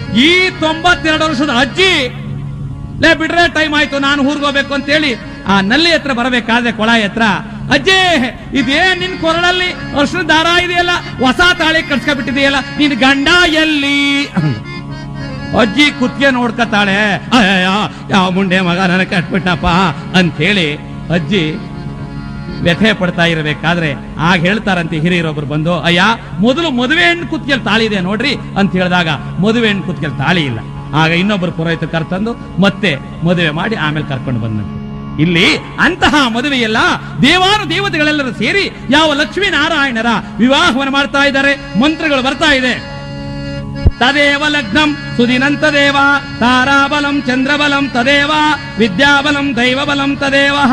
ಈ ತೊಂಬತ್ತೆರಡು ವರ್ಷದ ಅಜ್ಜಿ ಲೇ ಬಿಡ್ರೆ ಟೈಮ್ ಆಯ್ತು ನಾನು ಊರ್ಗೋಬೇಕು ಅಂತೇಳಿ ಆ ನಲ್ಲಿ ಹತ್ರ ಬರಬೇಕಾದ್ರೆ ಕೊಳಾಯಿ ಹತ್ರ ಅಜ್ಜಿ ಇದೇನ್ ನಿನ್ ಕೊರಳಲ್ಲಿ ಅರ್ಶನ ದಾರ ಇದೆಯಲ್ಲ ಹೊಸ ತಾಳಿ ಕಟ್ಸ್ಕೊಬಿಟ್ಟಿದೆಯಲ್ಲ ನಿನ್ ಗಂಡ ಎಲ್ಲಿ ಅಜ್ಜಿ ಕುತ್ತಿಗೆ ನೋಡ್ಕತಾಳೆ ಅಯ್ಯಯ್ಯ ಯಾವ ಮುಂಡೆ ಮಗ ನನಗೆ ಕಟ್ಬಿಟ್ಟಪ್ಪ ಅಂತೇಳಿ ಅಜ್ಜಿ ವ್ಯಥೆ ಪಡ್ತಾ ಇರಬೇಕಾದ್ರೆ ಆಗ ಹೇಳ್ತಾರಂತೆ ಹಿರಿಯರೊಬ್ರು ಬಂದು ಅಯ್ಯ ಮೊದಲು ಮದುವೆ ಹೆಣ್ಣು ಕುತ್ತಿಗೆಲ್ ತಾಳಿ ಇದೆ ನೋಡ್ರಿ ಅಂತ ಹೇಳಿದಾಗ ಮದುವೆ ಹೆಣ್ಣು ಕುತ್ತಿಗೆಲ್ ತಾಳಿ ಇಲ್ಲ ಆಗ ಇನ್ನೊಬ್ಬರು ಪುರೋಹಿತ ಕರ್ತಂದು ಮತ್ತೆ ಮದುವೆ ಮಾಡಿ ಆಮೇಲೆ ಕರ್ಕೊಂಡು ಬಂದಂತೆ ಇಲ್ಲಿ ಅಂತಹ ಮದುವೆಯಲ್ಲ ದೇವಾನು ದೇವತೆಗಳೆಲ್ಲರೂ ಸೇರಿ ಯಾವ ಲಕ್ಷ್ಮೀ ನಾರಾಯಣರ ವಿವಾಹವನ್ನು ಮಾಡ್ತಾ ಇದ್ದಾರೆ ಮಂತ್ರಗಳು ಬರ್ತಾ ಇದೆ ತದೇವ ಲಗ್ನಂ ಸುದಿನಂತ ದೇವ ತಾರಾಬಲಂ ಚಂದ್ರಬಲಂ ತದೇವ ವಿದ್ಯಾಬಲಂ ದೈವಬಲಂ ತದೇವ